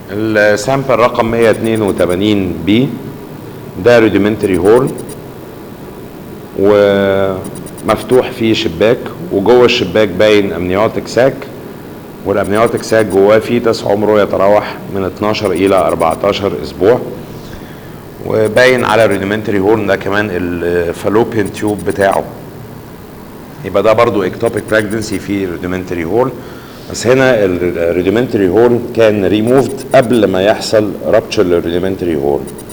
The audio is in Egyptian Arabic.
السامبل رقم 182 بي ده روديمنتري هورن ومفتوح فيه شباك وجوه الشباك باين امنيوتيك ساك والامنيوتيك ساك جواه فيتس عمره يتراوح من 12 الى 14 اسبوع وباين على الروديمنتري هورن ده كمان الفالوبيان تيوب بتاعه يبقى ده برضو اكتوبيك براجنسي في الروديمنتري هورن بس هنا الروديمنتري هورن كان ريموفد قبل ما يحصل رابتشر للروديمنتري هورن